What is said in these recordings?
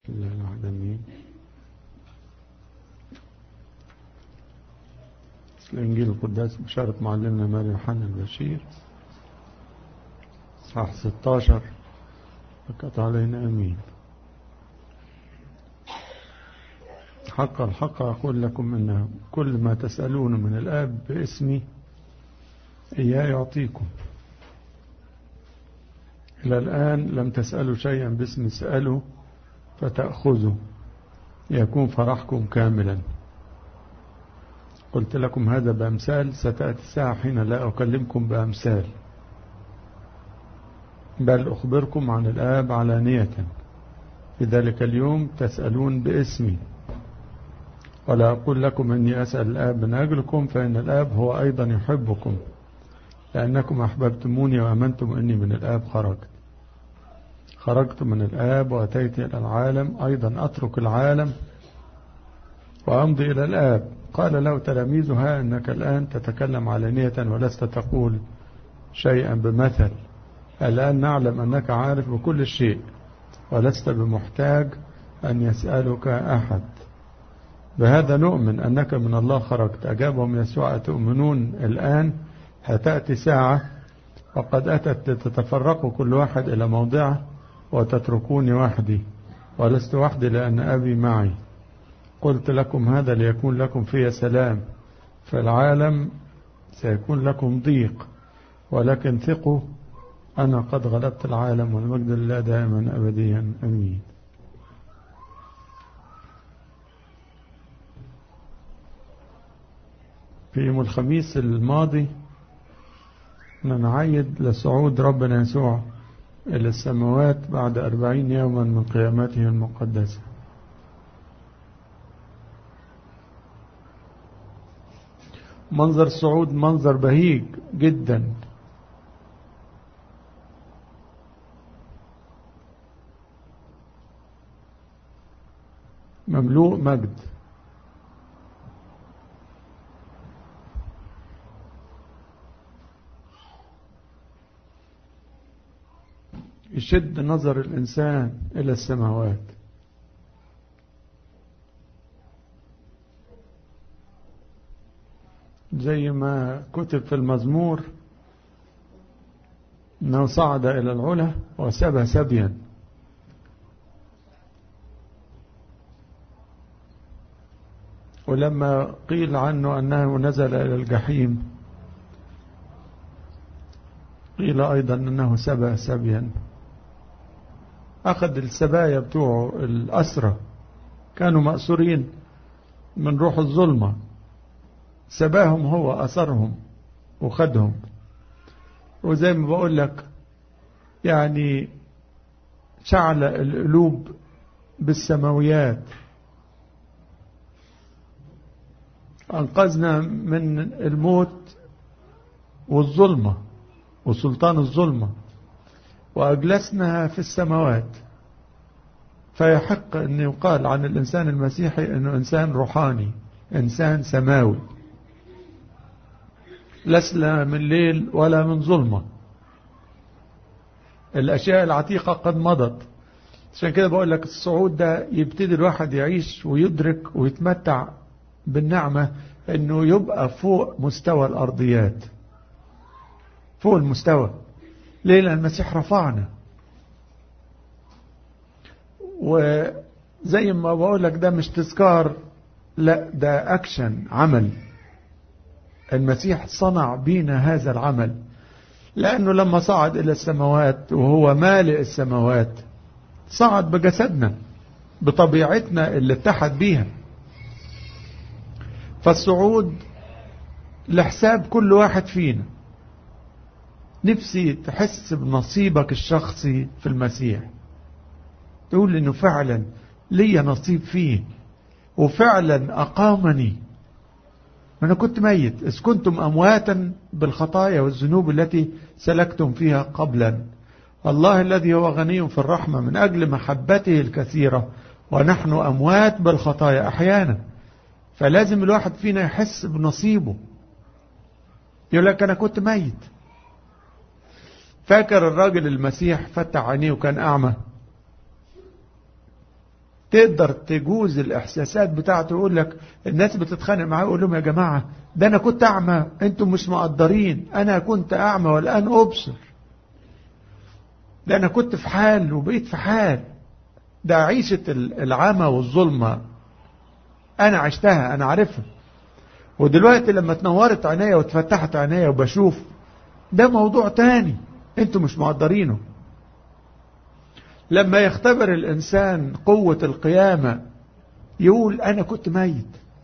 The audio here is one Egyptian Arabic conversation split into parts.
الله العالمين الإنجيل القداس بشارة معلمنا ماري يوحنا البشير صح 16 فكت علينا أمين حق الحق أقول لكم إن كل ما تسألون من الآب باسمي إياه يعطيكم إلى الآن لم تسألوا شيئا باسم اسألوا فتأخذوا يكون فرحكم كاملا قلت لكم هذا بأمثال ستأتي الساعة حين لا أكلمكم بأمثال بل أخبركم عن الآب علانية في ذلك اليوم تسألون باسمي ولا أقول لكم أني أسأل الآب من أجلكم فإن الآب هو أيضا يحبكم لأنكم أحببتموني وأمنتم أني من الآب خرجت خرجت من الآب وأتيت إلى العالم أيضا أترك العالم وأمضي إلى الآب قال له تلاميذها أنك الآن تتكلم علانية ولست تقول شيئا بمثل الآن نعلم أنك عارف بكل شيء ولست بمحتاج أن يسألك أحد بهذا نؤمن أنك من الله خرجت أجابهم يسوع أتؤمنون الآن هتأتي ساعة وقد أتت تتفرق كل واحد إلى موضعه وتتركوني وحدي ولست وحدي لأن أبي معي قلت لكم هذا ليكون لكم في سلام في العالم سيكون لكم ضيق ولكن ثقوا أنا قد غلبت العالم والمجد لله دائما أبديا أمين في يوم الخميس الماضي نعيد لصعود ربنا يسوع إلى السماوات بعد أربعين يوما من قيامته المقدسة منظر الصعود منظر بهيج جدا مملوء مجد يشد نظر الإنسان إلى السماوات زي ما كتب في المزمور أنه صعد إلى العلا وسبى سبيا ولما قيل عنه أنه نزل إلى الجحيم قيل أيضا أنه سبى سبيا أخذ السبايا بتوعه الأسرة كانوا مأسورين من روح الظلمة سباهم هو أثرهم وخدهم وزي ما بقول لك يعني شعل القلوب بالسماويات أنقذنا من الموت والظلمة وسلطان الظلمة وأجلسنا في السماوات فيحق أن يقال عن الإنسان المسيحي أنه إنسان روحاني إنسان سماوي لسنا من ليل ولا من ظلمة الأشياء العتيقة قد مضت عشان كده بقول لك الصعود ده يبتدي الواحد يعيش ويدرك ويتمتع بالنعمة انه يبقى فوق مستوى الارضيات فوق المستوى ليه لان المسيح رفعنا وزي ما بقول لك ده مش تذكار لا ده اكشن عمل المسيح صنع بينا هذا العمل لانه لما صعد الى السماوات وهو مالئ السماوات صعد بجسدنا بطبيعتنا اللي اتحد بيها فالصعود لحساب كل واحد فينا نفسي تحس بنصيبك الشخصي في المسيح تقول انه فعلا لي نصيب فيه وفعلا اقامني انا كنت ميت اذ كنتم امواتا بالخطايا والذنوب التي سلكتم فيها قبلا الله الذي هو غني في الرحمة من اجل محبته الكثيرة ونحن اموات بالخطايا احيانا فلازم الواحد فينا يحس بنصيبه يقول لك انا كنت ميت فاكر الراجل المسيح فتح عينيه وكان اعمى تقدر تجوز الإحساسات بتاعته يقول لك الناس بتتخانق معاه يقول لهم يا جماعة ده أنا كنت أعمى أنتم مش مقدرين أنا كنت أعمى والآن أبصر ده أنا كنت في حال وبقيت في حال ده عيشة العمى والظلمة أنا عشتها أنا عارفها ودلوقتي لما تنورت عينيا وتفتحت عينيا وبشوف ده موضوع تاني انتوا مش مقدرينه لما يختبر الإنسان قوة القيامة يقول أنا كنت ميت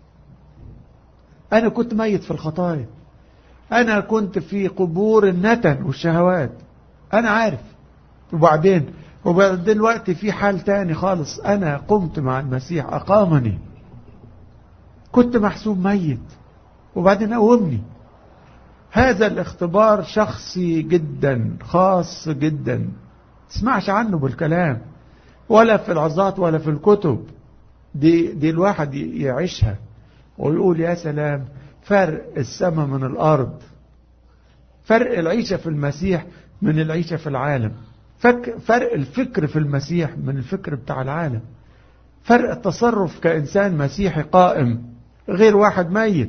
أنا كنت ميت في الخطايا أنا كنت في قبور النتن والشهوات أنا عارف وبعدين وبعدين دلوقتي في حال تاني خالص أنا قمت مع المسيح أقامني كنت محسوب ميت وبعدين قومني هذا الاختبار شخصي جدا خاص جدا تسمعش عنه بالكلام ولا في العظات ولا في الكتب دي, دي الواحد يعيشها ويقول يا سلام فرق السماء من الأرض فرق العيشة في المسيح من العيشة في العالم فرق الفكر في المسيح من الفكر بتاع العالم فرق التصرف كإنسان مسيحي قائم غير واحد ميت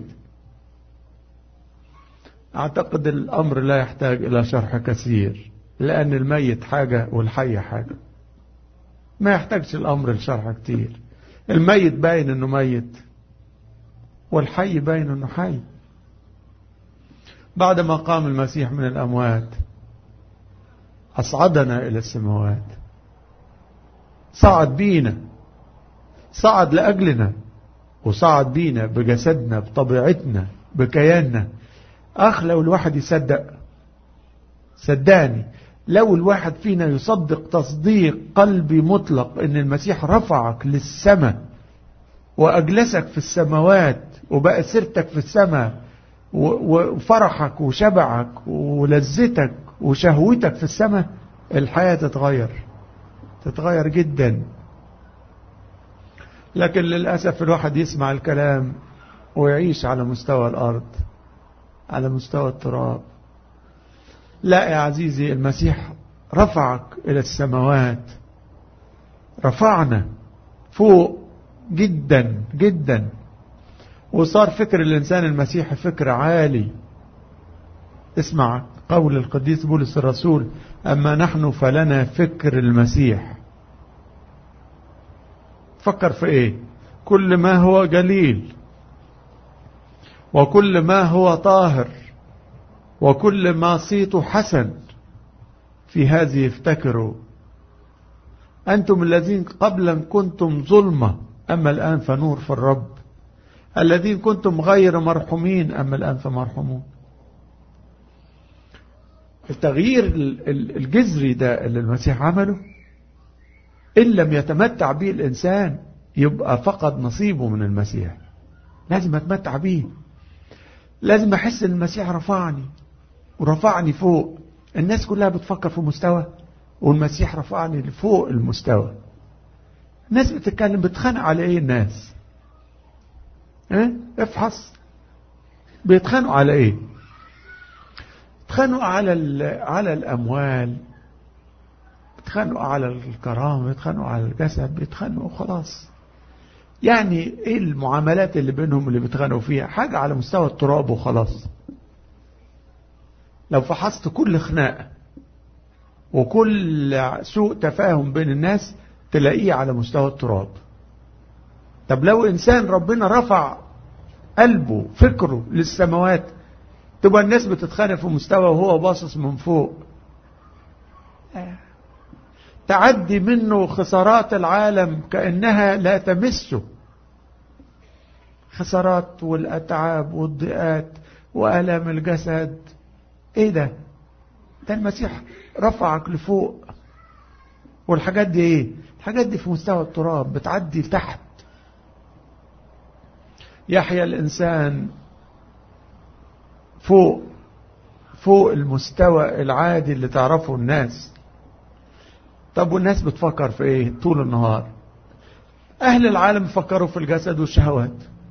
أعتقد الأمر لا يحتاج إلى شرح كثير لأن الميت حاجة والحي حاجة ما يحتاجش الأمر لشرح كتير الميت باين أنه ميت والحي باين أنه حي بعدما قام المسيح من الأموات أصعدنا إلى السماوات صعد بينا صعد لأجلنا وصعد بينا بجسدنا بطبيعتنا بكياننا أخ لو الواحد يصدق صدقني لو الواحد فينا يصدق تصديق قلبي مطلق ان المسيح رفعك للسماء واجلسك في السماوات وبقى سيرتك في السماء وفرحك وشبعك ولذتك وشهوتك في السماء الحياة تتغير تتغير جدا لكن للأسف الواحد يسمع الكلام ويعيش على مستوى الأرض على مستوى التراب لا يا عزيزي المسيح رفعك إلى السماوات رفعنا فوق جدا جدا وصار فكر الإنسان المسيحي فكر عالي اسمع قول القديس بولس الرسول أما نحن فلنا فكر المسيح فكر في ايه كل ما هو جليل وكل ما هو طاهر وكل ما صيت حسن في هذه افتكروا أنتم الذين قبلا كنتم ظلمة أما الآن فنور في الرب الذين كنتم غير مرحومين أما الآن فمرحومون التغيير الجذري ده اللي المسيح عمله إن لم يتمتع به الإنسان يبقى فقد نصيبه من المسيح لازم أتمتع به لازم أحس أن المسيح رفعني ورفعني فوق الناس كلها بتفكر في مستوى والمسيح رفعني لفوق المستوى الناس بتتكلم بتخانق على ايه الناس اه؟ افحص بيتخانقوا على ايه بيتخانقوا على على الاموال بيتخانقوا على الكرامه بيتخانقوا على الجسد بيتخانقوا خلاص يعني ايه المعاملات اللي بينهم اللي بيتخانقوا فيها حاجه على مستوى التراب وخلاص لو فحصت كل خناقة وكل سوء تفاهم بين الناس تلاقيه على مستوى التراب طب لو إنسان ربنا رفع قلبه فكره للسماوات تبقى الناس بتتخانق في مستوى وهو باصص من فوق تعدي منه خسارات العالم كأنها لا تمسه خسارات والأتعاب والضيقات وألم الجسد ايه ده ده المسيح رفعك لفوق والحاجات دي ايه الحاجات دي في مستوى التراب بتعدي لتحت يحيا الانسان فوق فوق المستوى العادي اللي تعرفه الناس طب والناس بتفكر في ايه طول النهار اهل العالم بيفكروا في الجسد والشهوات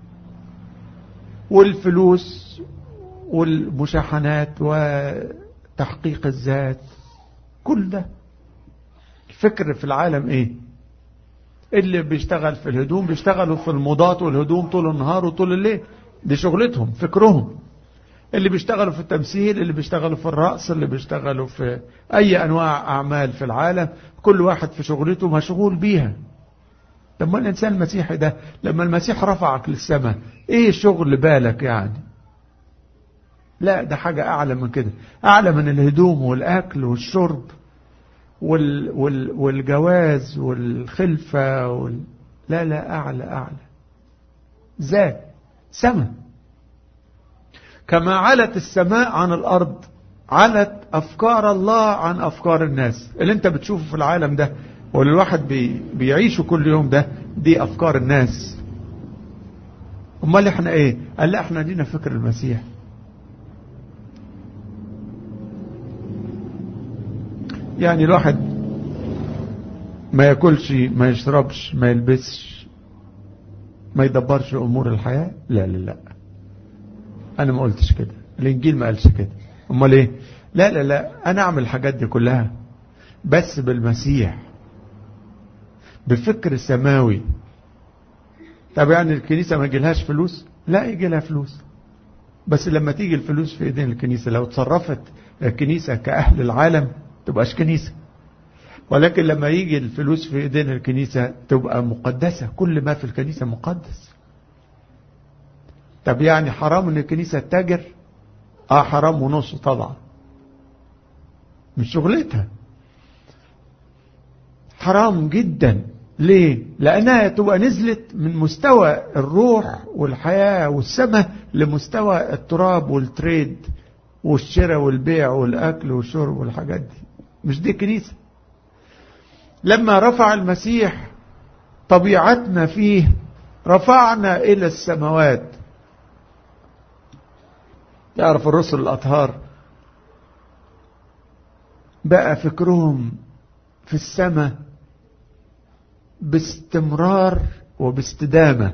والفلوس والمشاحنات وتحقيق الذات كل ده الفكر في العالم ايه اللي بيشتغل في الهدوم بيشتغلوا في الموضات والهدوم طول النهار وطول الليل دي شغلتهم فكرهم اللي بيشتغلوا في التمثيل اللي بيشتغلوا في الرقص اللي بيشتغلوا في أي أنواع أعمال في العالم كل واحد في شغلته مشغول بيها لما الإنسان المسيحي ده لما المسيح رفعك للسماء إيه شغل بالك يعني لا ده حاجة أعلى من كده أعلى من الهدوم والأكل والشرب وال وال والجواز والخلفة وال لا لا أعلى أعلى ذات سماء كما علت السماء عن الأرض علت أفكار الله عن أفكار الناس اللي انت بتشوفه في العالم ده واللي الواحد بي بيعيشه كل يوم ده دي أفكار الناس امال احنا ايه قال لا احنا لينا فكر المسيح يعني الواحد ما ياكلش ما يشربش ما يلبسش ما يدبرش امور الحياة لا لا لا انا ما قلتش كده الانجيل ما قالش كده امال ايه لا لا لا انا اعمل الحاجات دي كلها بس بالمسيح بفكر سماوي طب يعني الكنيسة ما يجيلهاش فلوس لا يجي لها فلوس بس لما تيجي الفلوس في ايدين الكنيسة لو تصرفت الكنيسة كأهل العالم تبقاش كنيسة ولكن لما يجي الفلوس في ايدين الكنيسة تبقى مقدسة كل ما في الكنيسة مقدس طب يعني حرام ان الكنيسة تتاجر اه حرام ونص طبعا مش شغلتها حرام جدا ليه لانها تبقى نزلت من مستوى الروح والحياة والسماء لمستوى التراب والتريد والشراء والبيع والاكل والشرب والحاجات دي مش دي كنيسة لما رفع المسيح طبيعتنا فيه رفعنا الى السماوات تعرف الرسل الأطهار بقى فكرهم في السماء باستمرار وباستدامة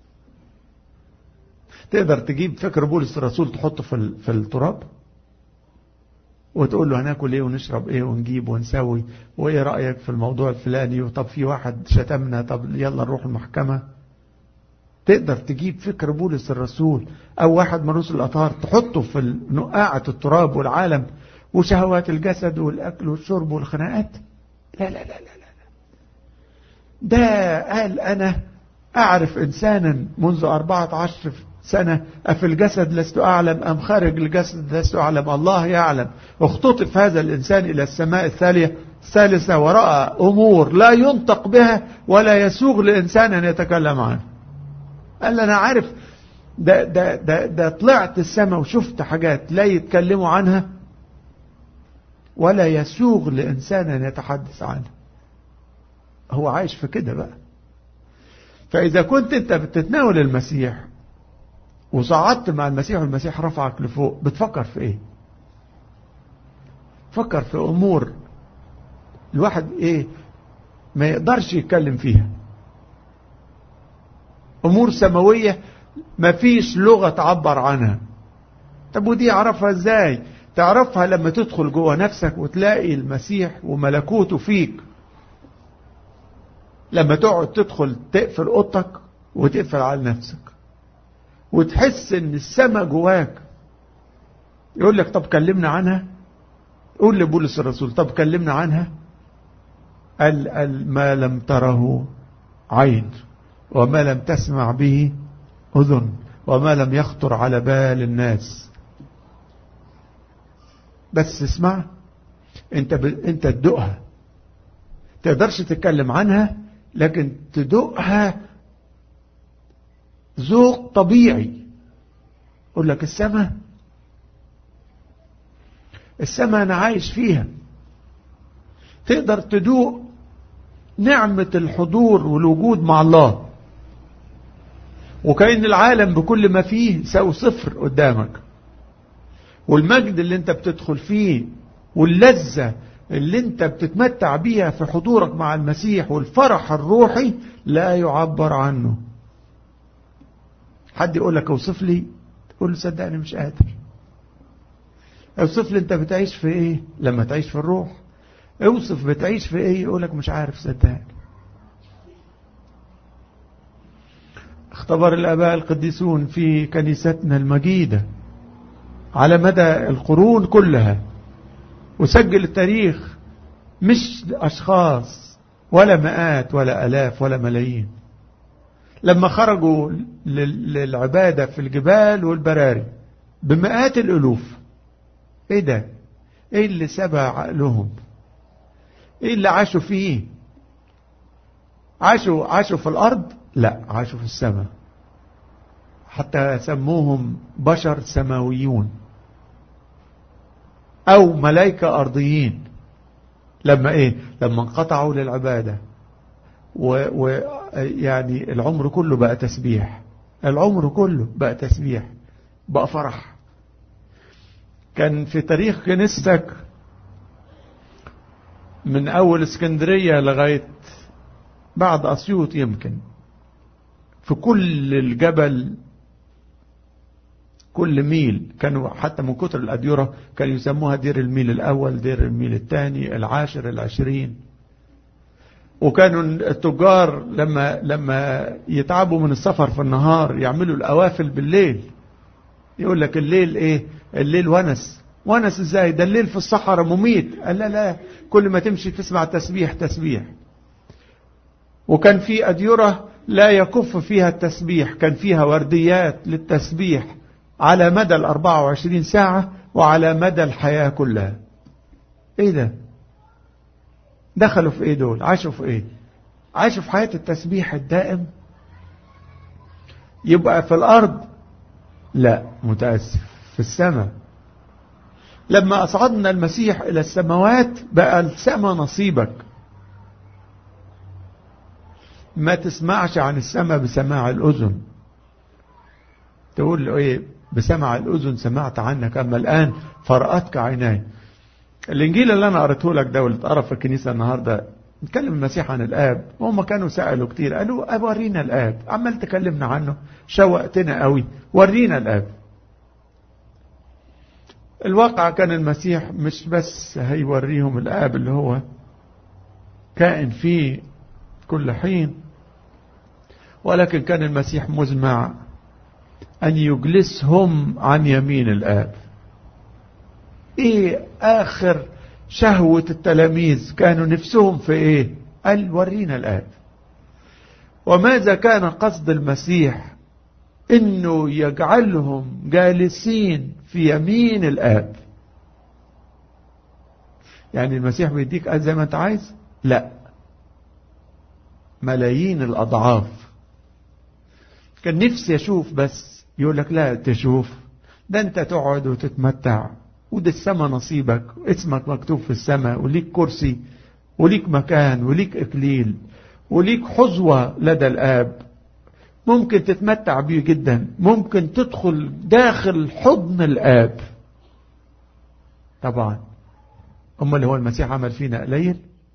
تقدر تجيب فكر بولس الرسول تحطه في في التراب وتقول له هناكل ايه ونشرب ايه ونجيب ونسوي وايه رأيك في الموضوع الفلاني وطب في واحد شتمنا طب يلا نروح المحكمة تقدر تجيب فكر بولس الرسول او واحد من رسل الاطهار تحطه في نقاعة التراب والعالم وشهوات الجسد والاكل والشرب والخناقات لا لا لا لا لا ده قال انا اعرف انسانا منذ اربعة عشر سنة أفي الجسد لست أعلم أم خارج الجسد لست أعلم الله يعلم اختطف هذا الإنسان إلى السماء الثانية الثالثة ورأى أمور لا ينطق بها ولا يسوغ لإنسان أن يتكلم عنها قال أنا عارف ده, ده, ده, ده طلعت السماء وشفت حاجات لا يتكلموا عنها ولا يسوغ لإنسان أن يتحدث عنها هو عايش في كده بقى فإذا كنت أنت بتتناول المسيح وصعدت مع المسيح والمسيح رفعك لفوق بتفكر في ايه فكر في امور الواحد ايه ما يقدرش يتكلم فيها امور سماوية ما فيش لغة تعبر عنها طب ودي اعرفها ازاي تعرفها لما تدخل جوه نفسك وتلاقي المسيح وملكوته فيك لما تقعد تدخل تقفل اوضتك وتقفل على نفسك وتحس ان السماء جواك يقول لك طب كلمنا عنها قول لبولس الرسول طب كلمنا عنها قال, قال ما لم تره عين وما لم تسمع به أذن وما لم يخطر على بال الناس بس اسمع انت ب... انت تدوقها تقدرش تتكلم عنها لكن تدوقها ذوق طبيعي يقول لك السماء السماء انا عايش فيها تقدر تدوق نعمة الحضور والوجود مع الله وكأن العالم بكل ما فيه يساوي صفر قدامك والمجد اللي انت بتدخل فيه واللذة اللي انت بتتمتع بيها في حضورك مع المسيح والفرح الروحي لا يعبر عنه حد يقول لك اوصف لي تقول له صدقني مش قادر اوصف لي انت بتعيش في ايه لما تعيش في الروح اوصف بتعيش في ايه يقول لك مش عارف صدقني يعتبر الآباء القديسون في كنيستنا المجيدة على مدى القرون كلها وسجل التاريخ مش أشخاص ولا مئات ولا ألاف ولا ملايين لما خرجوا للعبادة في الجبال والبراري بمئات الألوف ايه ده ايه اللي سبع عقلهم ايه اللي عاشوا فيه عاشوا عاشوا في الارض لا عاشوا في السماء حتى سموهم بشر سماويون او ملائكة ارضيين لما ايه لما انقطعوا للعبادة ويعني العمر كله بقى تسبيح العمر كله بقى تسبيح بقى فرح كان في تاريخ كنيستك من أول اسكندرية لغاية بعد أسيوط يمكن في كل الجبل كل ميل كانوا حتى من كتر الأديرة كانوا يسموها دير الميل الأول دير الميل الثاني العاشر العشرين وكانوا التجار لما لما يتعبوا من السفر في النهار يعملوا الأوافل بالليل يقول لك الليل ايه الليل ونس ونس ازاي ده الليل في الصحراء مميت قال لا لا كل ما تمشي تسمع تسبيح تسبيح وكان في أديرة لا يكف فيها التسبيح كان فيها ورديات للتسبيح على مدى ال 24 ساعة وعلى مدى الحياة كلها ايه ده دخلوا في ايه دول عاشوا في ايه عاشوا في حياة التسبيح الدائم يبقى في الارض لا متأسف في السماء لما أصعدنا المسيح إلى السماوات بقى السماء نصيبك ما تسمعش عن السماء بسماع الأذن تقول له إيه بسمع الأذن سمعت عنك أما الآن فرأتك عيناي الإنجيل اللي أنا قريته لك ده واللي اتقرا في الكنيسة النهاردة نتكلم المسيح عن الآب وهم كانوا سألوا كتير قالوا أب ورينا الآب عمال تكلمنا عنه شوقتنا قوي ورينا الآب الواقع كان المسيح مش بس هيوريهم الآب اللي هو كائن فيه كل حين ولكن كان المسيح مزمع أن يجلسهم عن يمين الآب إيه آخر شهوة التلاميذ كانوا نفسهم في إيه قال ورينا الآب وماذا كان قصد المسيح انه يجعلهم جالسين في يمين الاب يعني المسيح بيديك قال زي ما انت عايز لا ملايين الاضعاف كان نفسي اشوف بس يقول لك لا تشوف ده انت تقعد وتتمتع وده السما نصيبك اسمك مكتوب في السماء وليك كرسي وليك مكان وليك اكليل وليك حظوة لدى الآب ممكن تتمتع بيه جدا ممكن تدخل داخل حضن الآب طبعا أما اللي هو المسيح عمل فينا قليل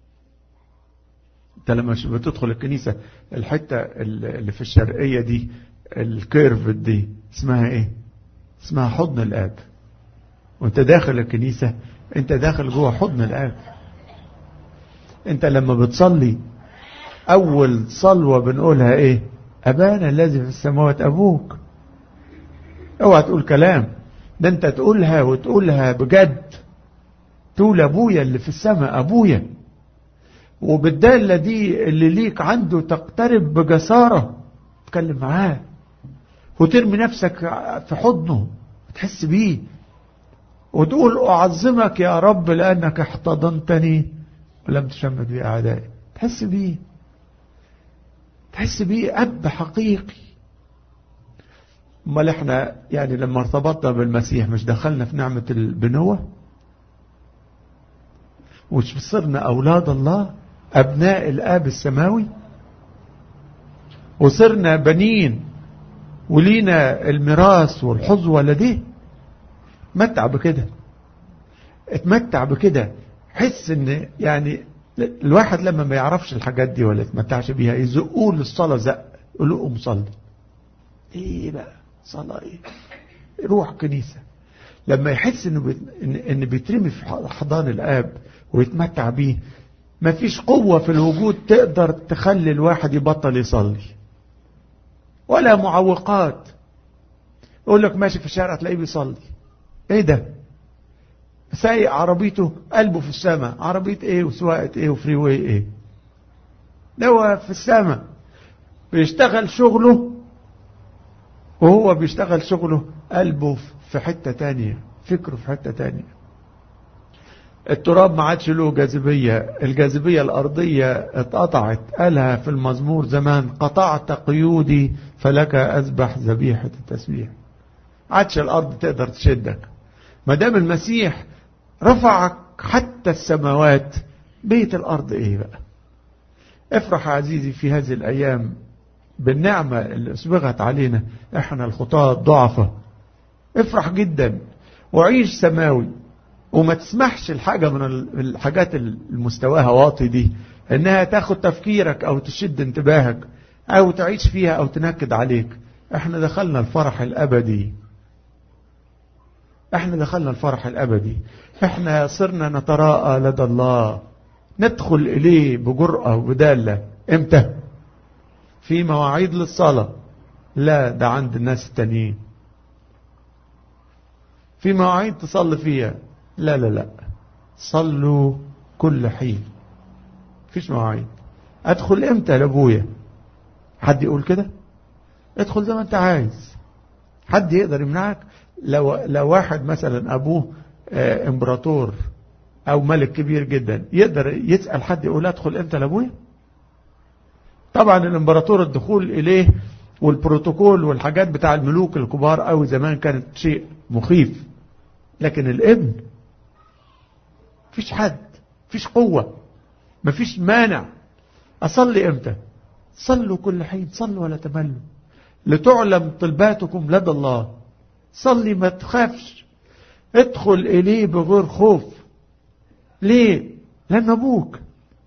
انت لما بتدخل الكنيسة الحتة اللي في الشرقية دي الكيرف دي اسمها ايه اسمها حضن الآب وانت داخل الكنيسة انت داخل جوه حضن الآب انت لما بتصلي اول صلوة بنقولها ايه ابانا الذي في السماوات ابوك اوعى تقول كلام ده انت تقولها وتقولها بجد تقول ابويا اللي في السماء ابويا وبالدالة دي اللي ليك عنده تقترب بجسارة تكلم معاه وترمي نفسك في حضنه تحس بيه وتقول أعظمك يا رب لأنك احتضنتني ولم تشمت بي أعدائي تحس بيه تحس بيه أب حقيقي امال احنا يعني لما ارتبطنا بالمسيح مش دخلنا في نعمة البنوة ومش صرنا أولاد الله أبناء الآب السماوي وصرنا بنين ولينا الميراث والحظوة لديه متع بكده اتمتع بكده حس ان يعني الواحد لما ما يعرفش الحاجات دي ولا يتمتعش بيها يزقوه للصلاة زق يقولوا قوم صلي ايه بقى صلاة ايه روح كنيسة لما يحس انه بيت... ان بيترمي في حضان الاب ويتمتع بيه مفيش قوة في الوجود تقدر تخلي الواحد يبطل يصلي ولا معوقات يقول لك ماشي في الشارع تلاقيه بيصلي ايه ده سايق عربيته قلبه في السماء عربية ايه وسواقة ايه وفري واي ايه ده هو في السماء بيشتغل شغله وهو بيشتغل شغله قلبه في حتة تانية فكره في حتة تانية التراب ما عادش له جاذبية الجاذبية الأرضية اتقطعت قالها في المزمور زمان قطعت قيودي فلك أذبح ذبيحة التسبيح عادش الأرض تقدر تشدك ما دام المسيح رفعك حتى السماوات بيت الأرض إيه بقى افرح عزيزي في هذه الأيام بالنعمة اللي أسبغت علينا احنا الخطاة الضعفة افرح جدا وعيش سماوي وما تسمحش الحاجة من الحاجات المستواها واطي دي انها تاخد تفكيرك او تشد انتباهك او تعيش فيها او تنكد عليك احنا دخلنا الفرح الابدي احنا دخلنا الفرح الابدي احنا صرنا نتراءى لدى الله ندخل اليه بجرأة وبدالة امتى في مواعيد للصلاة لا ده عند الناس التانيين في مواعيد تصلي فيها لا لا لا صلوا كل حين فيش مواعيد ادخل امتى لابويا حد يقول كده ادخل زي ما انت عايز حد يقدر يمنعك لو لو واحد مثلا ابوه اه امبراطور او ملك كبير جدا يقدر يسال حد يقول ادخل امتى لابويا طبعا الامبراطور الدخول اليه والبروتوكول والحاجات بتاع الملوك الكبار قوي زمان كانت شيء مخيف لكن الابن فيش حد فيش قوة مفيش مانع أصلي إمتى صلوا كل حين صلوا ولا تملوا لتعلم طلباتكم لدى الله صلي ما تخافش ادخل إليه بغير خوف ليه لأن أبوك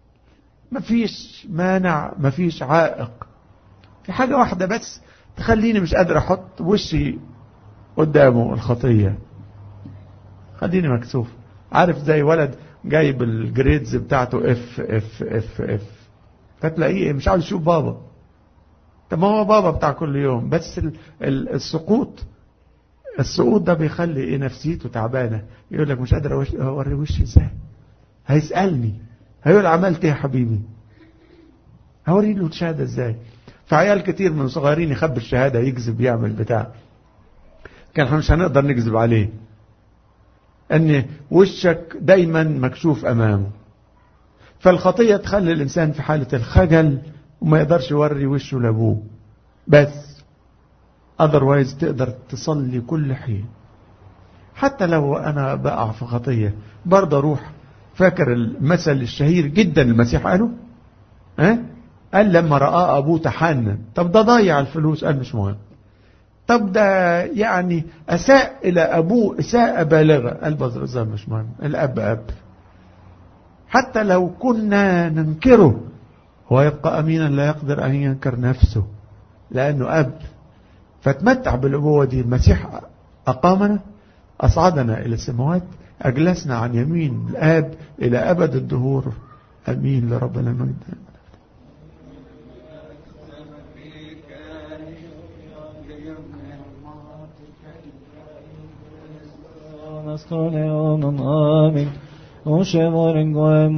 مفيش مانع مفيش عائق في حاجة واحدة بس تخليني مش قادر أحط وشي قدامه الخطية خليني مكسوف عارف زي ولد جايب الجريدز بتاعته اف اف اف اف فتلاقيه مش عاوز يشوف بابا طب ما هو بابا بتاع كل يوم بس ال ال السقوط السقوط ده بيخلي ايه نفسيته تعبانه يقول لك مش قادر اوري وشي ازاي هيسالني هيقول عملت ايه يا حبيبي هوري له الشهاده ازاي فعيال كتير من صغيرين يخبي الشهاده يكذب يعمل بتاع كان احنا مش هنقدر نكذب عليه ان وشك دايما مكشوف امامه فالخطية تخلي الانسان في حالة الخجل وما يقدرش يوري وشه لابوه بس otherwise تقدر تصلي كل حين حتى لو انا بقع في خطية برضه اروح فاكر المثل الشهير جدا المسيح قاله ها قال لما رأى ابوه تحنن طب ده ضيع الفلوس قال مش مهم طب ده يعني أساء إلى أبوه إساءة بالغة البزرزة مش مهم الأب أب حتى لو كنا ننكره هو يبقى أمينا لا يقدر أن ينكر نفسه لأنه أب فتمتع بالأبوة دي المسيح أقامنا أصعدنا إلى السماوات أجلسنا عن يمين الآب إلى أبد الدهور أمين لربنا المجد Amen. Och